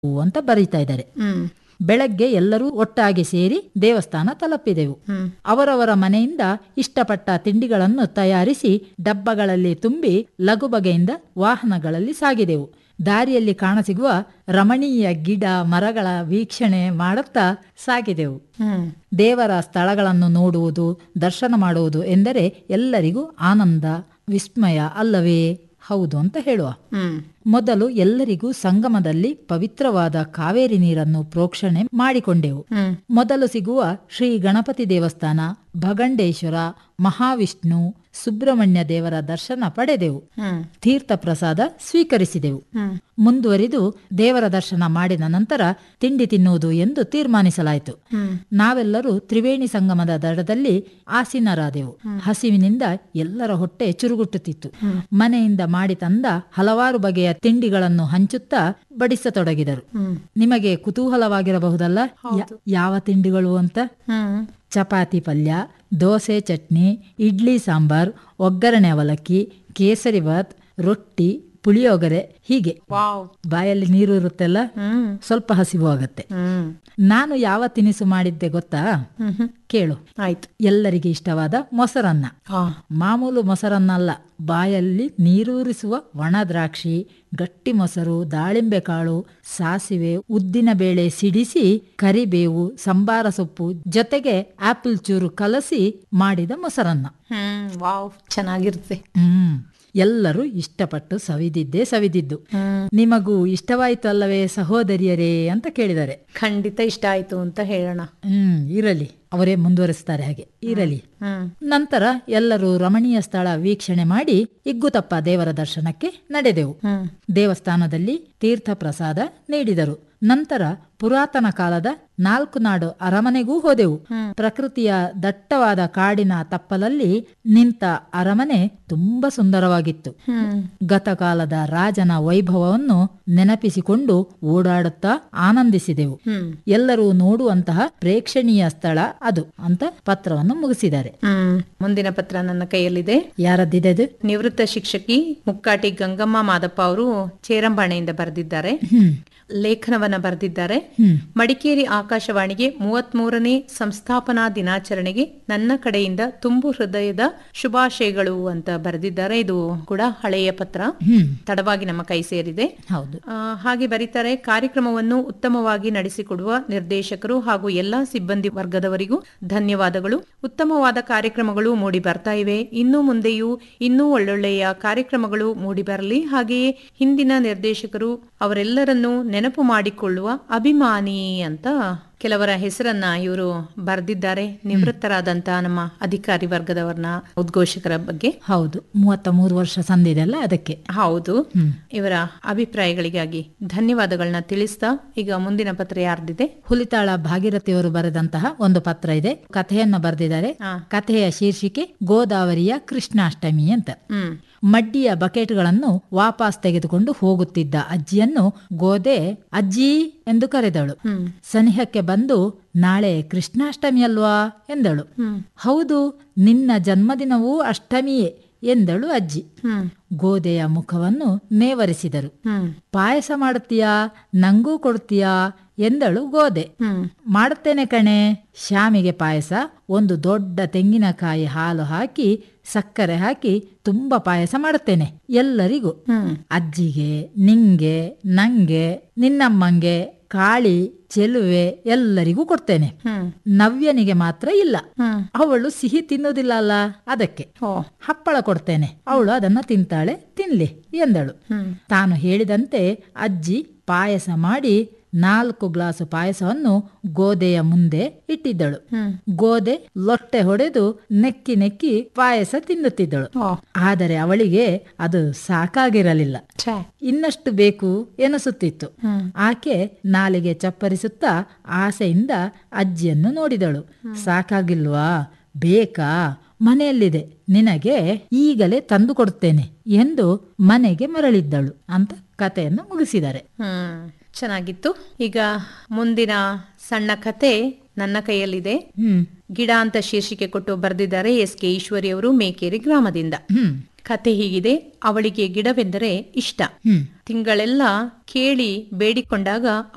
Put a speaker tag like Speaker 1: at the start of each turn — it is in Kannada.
Speaker 1: ಅಂತ ಬರೀತಾ ಇದ್ದಾರೆ
Speaker 2: ಹ್ಮ್
Speaker 1: ಬೆಳಗ್ಗೆ ಎಲ್ಲರೂ ಒಟ್ಟಾಗಿ ಸೇರಿ ದೇವಸ್ಥಾನ ತಲುಪಿದೆವು
Speaker 2: ಹ್ಮ್
Speaker 1: ಅವರವರ ಮನೆಯಿಂದ ಇಷ್ಟಪಟ್ಟ ತಿಂಡಿಗಳನ್ನು ತಯಾರಿಸಿ ಡಬ್ಬಗಳಲ್ಲಿ ತುಂಬಿ ಲಘು ಬಗೆಯಿಂದ ವಾಹನಗಳಲ್ಲಿ ಸಾಗಿದೆವು ದಾರಿಯಲ್ಲಿ ಕಾಣಸಿಗುವ ರಮಣೀಯ ಗಿಡ ಮರಗಳ ವೀಕ್ಷಣೆ ಮಾಡುತ್ತಾ ಸಾಗಿದೆವು
Speaker 2: ಹ್ಮ್
Speaker 1: ದೇವರ ಸ್ಥಳಗಳನ್ನು ನೋಡುವುದು ದರ್ಶನ ಮಾಡುವುದು ಎಂದರೆ ಎಲ್ಲರಿಗೂ ಆನಂದ ವಿಸ್ಮಯ ಅಲ್ಲವೇ ಹೌದು ಅಂತ ಹೇಳುವ
Speaker 2: ಹ್ಮ್
Speaker 1: ಮೊದಲು ಎಲ್ಲರಿಗೂ ಸಂಗಮದಲ್ಲಿ ಪವಿತ್ರವಾದ ಕಾವೇರಿ ನೀರನ್ನು ಪ್ರೋಕ್ಷಣೆ ಮಾಡಿಕೊಂಡೆವು
Speaker 2: ಹ್ಮ್
Speaker 1: ಮೊದಲು ಸಿಗುವ ಶ್ರೀ ಗಣಪತಿ ದೇವಸ್ಥಾನ ಭಗಂಡೇಶ್ವರ ಮಹಾವಿಷ್ಣು ಸುಬ್ರಹ್ಮಣ್ಯ ದೇವರ ದರ್ಶನ ಪಡೆದೆವು
Speaker 2: ಹ್ಮ್
Speaker 1: ತೀರ್ಥ ಪ್ರಸಾದ ಸ್ವೀಕರಿಸಿದೆವು
Speaker 2: ಹ್ಮ್
Speaker 1: ಮುಂದುವರಿದು ದೇವರ ದರ್ಶನ ಮಾಡಿದ ನಂತರ ತಿಂಡಿ ತಿನ್ನುವುದು ಎಂದು ತೀರ್ಮಾನಿಸಲಾಯಿತು
Speaker 2: ಹ್ಮ್
Speaker 1: ನಾವೆಲ್ಲರೂ ತ್ರಿವೇಣಿ ಸಂಗಮದ ದಡದಲ್ಲಿ ಆಸೀನರಾದೆವು ಹಸಿವಿನಿಂದ ಎಲ್ಲರ ಹೊಟ್ಟೆ ಚುರುಗುಟ್ಟುತ್ತಿತ್ತು ಮನೆಯಿಂದ ಮಾಡಿ ತಂದ ಹಲವಾರು ಬಗೆಯ ತಿಂಡಿಗಳನ್ನು ಹಂಚುತ್ತಾ ಬಡಿಸತೊಡಗಿದರು
Speaker 2: ಹ್ಮ್
Speaker 1: ನಿಮಗೆ ಕುತೂಹಲವಾಗಿರಬಹುದಲ್ಲ ಯ- ಯಾವ ತಿಂಡಿಗಳು ಅಂತ
Speaker 2: ಹ್ಮ್
Speaker 1: ಚಪಾತಿ ಪಲ್ಯ ದೋಸೆ ಚಟ್ನಿ ಇಡ್ಲಿ ಸಾಂಬಾರ್ ಒಗ್ಗರಣೆ ಅವಲಕ್ಕಿ ಕೇಸರಿ ಬಾತ್ ರೊಟ್ಟಿ ಪುಳಿಯೋಗರೆ ಹೀಗೆ
Speaker 2: ವಾವ್
Speaker 1: ಬಾಯಲ್ಲಿ ನೀರು ಇರುತ್ತೆಲ್ಲ
Speaker 2: ಹ್ಮ್
Speaker 1: ಸ್ವಲ್ಪ ಹಸಿವು ಆಗತ್ತೆ
Speaker 2: ಹ್ಮ್
Speaker 1: ನಾನು ಯಾವ ತಿನಿಸು ಮಾಡಿದ್ದೆ ಗೊತ್ತಾ
Speaker 2: ಹ್ಮ್ ಹ್ಮ್
Speaker 1: ಕೇಳು
Speaker 2: ಆಯ್ತು
Speaker 1: ಎಲ್ಲರಿಗೆ ಇಷ್ಟವಾದ ಮೊಸರನ್ನ
Speaker 2: ಹಾ
Speaker 1: ಮಾಮೂಲು ಮೊಸರನ್ನ ಅಲ್ಲ ಬಾಯಲ್ಲಿ ನೀರೂರಿಸುವ ಒಣ ದ್ರಾಕ್ಷಿ ಗಟ್ಟಿ ಮೊಸರು ದಾಳಿಂಬೆ ಕಾಳು ಸಾಸಿವೆ ಉದ್ದಿನ ಬೇಳೆ ಸಿಡಿಸಿ ಕರಿಬೇವು ಸಂಬಾರ ಸೊಪ್ಪು ಜೊತೆಗೆ ಆಪಲ್ ಚೂರು ಕಲಸಿ ಮಾಡಿದ ಮೊಸರನ್ನ
Speaker 2: ಹ್ಮ್ ವಾವ್ ಚೆನ್ನಾಗಿರುತ್ತೆ
Speaker 1: ಹ್ಮ್ ಎಲ್ಲರೂ ಇಷ್ಟಪಟ್ಟು ಸವಿದಿದ್ದೇ ಸವಿದಿದ್ದು
Speaker 2: ಹ್ಮ್
Speaker 1: ನಿಮಗೂ ಇಷ್ಟವಾಯಿತು ಅಲ್ಲವೇ ಸಹೋದರಿಯರೇ ಅಂತ ಕೇಳಿದ್ದಾರೆ
Speaker 2: ಖಂಡಿತ ಇಷ್ಟ ಆಯ್ತು ಅಂತ ಹೇಳೋಣ
Speaker 1: ಹ್ಮ್ ಇರಲಿ ಅವರೇ ಮುಂದುವರಿಸ್ತಾರೆ ಹಾಗೆ ಇರಲಿ
Speaker 2: ಹ್ಮ್
Speaker 1: ನಂತರ ಎಲ್ಲರೂ ರಮಣೀಯ ಸ್ಥಳ ವೀಕ್ಷಣೆ ಮಾಡಿ ಇಗ್ಗುತಪ್ಪ ದೇವರ ದರ್ಶನಕ್ಕೆ ನಡೆದೆವು
Speaker 2: ಹ್ಮ್
Speaker 1: ದೇವಸ್ಥಾನದಲ್ಲಿ ತೀರ್ಥ ಪ್ರಸಾದ ನೀಡಿದರು ನಂತರ ಪುರಾತನ ಕಾಲದ ನಾಲ್ಕು ನಾಡು ಅರಮನೆಗೂ ಹೋದೆವು ಪ್ರಕೃತಿಯ ದಟ್ಟವಾದ ಕಾಡಿನ ತಪ್ಪಲಲ್ಲಿ ನಿಂತ ಅರಮನೆ ತುಂಬಾ ಸುಂದರವಾಗಿತ್ತು
Speaker 2: ಹ್ಮ್
Speaker 1: ಗತಕಾಲದ ರಾಜನ ವೈಭವವನ್ನು ನೆನಪಿಸಿಕೊಂಡು ಓಡಾಡುತ್ತಾ ಆನಂದಿಸಿದೆವು
Speaker 2: ಹ್ಮ್
Speaker 1: ಎಲ್ಲರೂ ನೋಡುವಂತಹ ಪ್ರೇಕ್ಷಣೀಯ ಸ್ಥಳ ಅದು ಅಂತ ಪತ್ರವನ್ನು ಮುಗಿಸಿದ್ದಾರೆ
Speaker 2: ಹ್ಮ್ ಮುಂದಿನ ಪತ್ರ ನನ್ನ ಕೈಯಲ್ಲಿದೆ
Speaker 1: ಯಾರದ್ದಿದೆ
Speaker 2: ನಿವೃತ್ತ ಶಿಕ್ಷಕಿ ಮುಕ್ಕಾಟಿ ಗಂಗಮ್ಮ ಮಾದಪ್ಪ ಅವರು ಚೇರಂಬಾಣೆಯಿಂದ ಬರೆದಿದ್ದಾರೆ
Speaker 1: ಹ್ಮ್
Speaker 2: ಲೇಖನವನ್ನ ಬರೆದಿದ್ದಾರೆ
Speaker 1: ಹ್ಮ್
Speaker 2: ಮಡಿಕೇರಿ ಆಕಾಶವಾಣಿಗೆ ಮೂವತ್ಮೂರನೇ ಸಂಸ್ಥಾಪನಾ ದಿನಾಚರಣೆಗೆ ನನ್ನ ಕಡೆಯಿಂದ ತುಂಬು ಹೃದಯದ ಶುಭಾಶಯಗಳು ಅಂತ ಬರೆದಿದ್ದಾರೆ ಇದು ಕೂಡ ಹಳೆಯ ಪತ್ರ
Speaker 1: ಹ್ಮ್
Speaker 2: ತಡವಾಗಿ ನಮ್ಮ ಕೈ ಸೇರಿದೆ
Speaker 1: ಹೌದು
Speaker 2: ಆ, ಹಾಗೆ ಬರೀತಾರೆ ಕಾರ್ಯಕ್ರಮವನ್ನು ಉತ್ತಮವಾಗಿ ನಡೆಸಿಕೊಡುವ ನಿರ್ದೇಶಕರು ಹಾಗೂ ಎಲ್ಲಾ ಸಿಬ್ಬಂದಿ ವರ್ಗದವರಿಗೂ ಧನ್ಯವಾದಗಳು ಉತ್ತಮವಾದ ಕಾರ್ಯಕ್ರಮಗಳು ಮೂಡಿ ಬರ್ತಾ ಇವೆ ಇನ್ನು ಮುಂದೆಯೂ ಇನ್ನೂ ಒಳ್ಳೊಳ್ಳೆಯ ಕಾರ್ಯಕ್ರಮಗಳು ಮೂಡಿ ಬರಲಿ ಹಾಗೆಯೇ ಹಿಂದಿನ ನಿರ್ದೇಶಕರು ಅವರೆಲ್ಲರನ್ನೂ ನೆನಪು ಮಾಡಿಕೊಳ್ಳುವ ಅಭಿಮಾನಿ ಅಂತ ಕೆಲವರ ಹೆಸರನ್ನ ಇವರು ಬರೆದಿದ್ದಾರೆ ನಿವೃತ್ತರಾದಂತ ನಮ್ಮ ಅಧಿಕಾರಿ ವರ್ಗದವರನ್ನ ಉದ್ಘೋಷಕರ ಬಗ್ಗೆ
Speaker 1: ಹೌದು ಮೂವತ್ತ ಮೂರು ವರ್ಷ ಸಂದಿದೆಲ್ಲ ಅದಕ್ಕೆ
Speaker 2: ಹೌದು
Speaker 1: ಹ್ಮ್.
Speaker 2: ಇವರ ಅಭಿಪ್ರಾಯಗಳಿಗಾಗಿ ಧನ್ಯವಾದಗಳನ್ನ ತಿಳಿಸ್ತಾ ಈಗ ಮುಂದಿನ ಪತ್ರ ಯಾರ್ದಿದೆ
Speaker 1: ಹುಲಿತಾಳ ಭಾಗೀರಥಿಯವರು ಬರೆದಂತಹ ಒಂದು ಪತ್ರ ಇದೆ ಕಥೆಯನ್ನ ಬರೆದಿದ್ದಾರೆ
Speaker 2: ಹಾ.
Speaker 1: ಕಥೆಯ ಶೀರ್ಷಿಕೆ ಗೋದಾವರಿಯ ಕೃಷ್ಣಾಷ್ಟಮಿ ಅಂತ
Speaker 2: ಹ್ಮ್
Speaker 1: ಮಡ್ಡಿಯ ಬಕೆಟ್ಗಳನ್ನು ವಾಪಸ್ ತೆಗೆದುಕೊಂಡು ಹೋಗುತ್ತಿದ್ದ ಅಜ್ಜಿಯನ್ನು ಗೋದೆ ಅಜ್ಜಿ ಎಂದು ಕರೆದಳು
Speaker 2: ಹ್ಮ್
Speaker 1: ಸನಿಹಕ್ಕೆ ಬಂದು ನಾಳೆ ಕೃಷ್ಣಾಷ್ಟಮಿ ಅಲ್ವಾ ಎಂದಳು
Speaker 2: ಹ್ಮ್
Speaker 1: ಹೌದು ನಿನ್ನ ಜನ್ಮದಿನವೂ ಅಷ್ಟಮಿಯೇ ಎಂದಳು ಅಜ್ಜಿ
Speaker 2: ಹ್ಮ್
Speaker 1: ಗೋದೆಯ ಮುಖವನ್ನು ನೇವರಿಸಿದರು
Speaker 2: ಹ್ಮ್
Speaker 1: ಪಾಯಸ ಮಾಡುತ್ತೀಯಾ ನಂಗೂ ಕೊಡ್ತೀಯಾ ಎಂದಳು ಗೋದೆ
Speaker 2: ಹ್ಮ್
Speaker 1: ಮಾಡುತ್ತೇನೆ ಕಣೆ ಶ್ಯಾಮಿಗೆ ಪಾಯಸ ಒಂದು ದೊಡ್ಡ ತೆಂಗಿನಕಾಯಿ ಹಾಲು ಹಾಕಿ ಸಕ್ಕರೆ ಹಾಕಿ ತುಂಬಾ ಪಾಯಸ ಮಾಡುತ್ತೇನೆ ಎಲ್ಲರಿಗೂ
Speaker 2: ಹ್ಮ್
Speaker 1: ಅಜ್ಜಿಗೆ ನಿಂಗೆ ನಂಗೆ ನಿನ್ನಮ್ಮಂಗೆ ಕಾಳಿ ಚೆಲುವೆ ಎಲ್ಲರಿಗೂ ಕೊಡ್ತೇನೆ
Speaker 2: ಹ್ಮ್
Speaker 1: ನವ್ಯನಿಗೆ ಮಾತ್ರ ಇಲ್ಲ
Speaker 2: ಹ್ಮ್
Speaker 1: ಅವಳು ಸಿಹಿ ತಿನ್ನುವುದಿಲ್ಲ ಅಲ್ಲ ಅದಕ್ಕೆ
Speaker 2: ಓ
Speaker 1: ಹಪ್ಪಳ ಕೊಡ್ತೇನೆ ಅವಳು ಅದನ್ನ ತಿಂತಾಳೆ ತಿನ್ಲಿ ಎಂದಳು
Speaker 2: ಹ್ಮ್
Speaker 1: ತಾನು ಹೇಳಿದಂತೆ ಅಜ್ಜಿ ಪಾಯಸ ಮಾಡಿ ನಾಲ್ಕು ಗ್ಲಾಸು ಪಾಯಸವನ್ನು ಗೋದೆಯ ಮುಂದೆ ಇಟ್ಟಿದ್ದಳು
Speaker 2: ಹ್ಮ್
Speaker 1: ಗೋದೆ ಲೊಟ್ಟೆ ಹೊಡೆದು ನೆಕ್ಕಿ ನೆಕ್ಕಿ ಪಾಯಸ ತಿನ್ನುತ್ತಿದ್ದಳು
Speaker 2: ಓ
Speaker 1: ಆದರೆ ಅವಳಿಗೆ ಅದು ಸಾಕಾಗಿರಲಿಲ್ಲ
Speaker 2: ಛೇ
Speaker 1: ಇನ್ನಷ್ಟು ಬೇಕು ಎನಿಸುತ್ತಿತ್ತು
Speaker 2: ಹ್ಮ್
Speaker 1: ಆಕೆ ನಾಲಿಗೆ ಚಪ್ಪರಿಸುತ್ತಾ ಆಸೆಯಿಂದ ಅಜ್ಜಿಯನ್ನು ನೋಡಿದಳು ಸಾಕಾಗಿಲ್ವಾ ಬೇಕಾ ಮನೆಯಲ್ಲಿದೆ ನಿನಗೆ ಈಗಲೇ ತಂದು ಕೊಡುತ್ತೇನೆ ಎಂದು ಮನೆಗೆ ಮರಳಿದ್ದಳು ಅಂತ ಕಥೆಯನ್ನು ಮುಗಿಸಿದ್ದಾರೆ
Speaker 2: ಹ್ಮ್ ಚೆನ್ನಾಗಿತ್ತು ಈಗ ಮುಂದಿನ ಸಣ್ಣ ಕತೆ ನನ್ನ ಕೈಯಲ್ಲಿದೆ
Speaker 1: ಹ್ಮ್
Speaker 2: ಗಿಡ ಅಂತ ಶೀರ್ಷಿಕೆ ಕೊಟ್ಟು ಬರೆದಿದ್ದಾರೆ ಎಸ್ ಕೆ ಈಶ್ವರಿ ಅವರು ಮೇಕೇರಿ ಗ್ರಾಮದಿಂದ
Speaker 1: ಹ್ಮ್
Speaker 2: ಕತೆ ಹೀಗಿದೆ ಅವಳಿಗೆ ಗಿಡವೆಂದರೆ ಇಷ್ಟ
Speaker 1: ಹ್ಮ್
Speaker 2: ತಿಂಗಳೆಲ್ಲ ಕೇಳಿ ಬೇಡಿಕೊಂಡಾಗ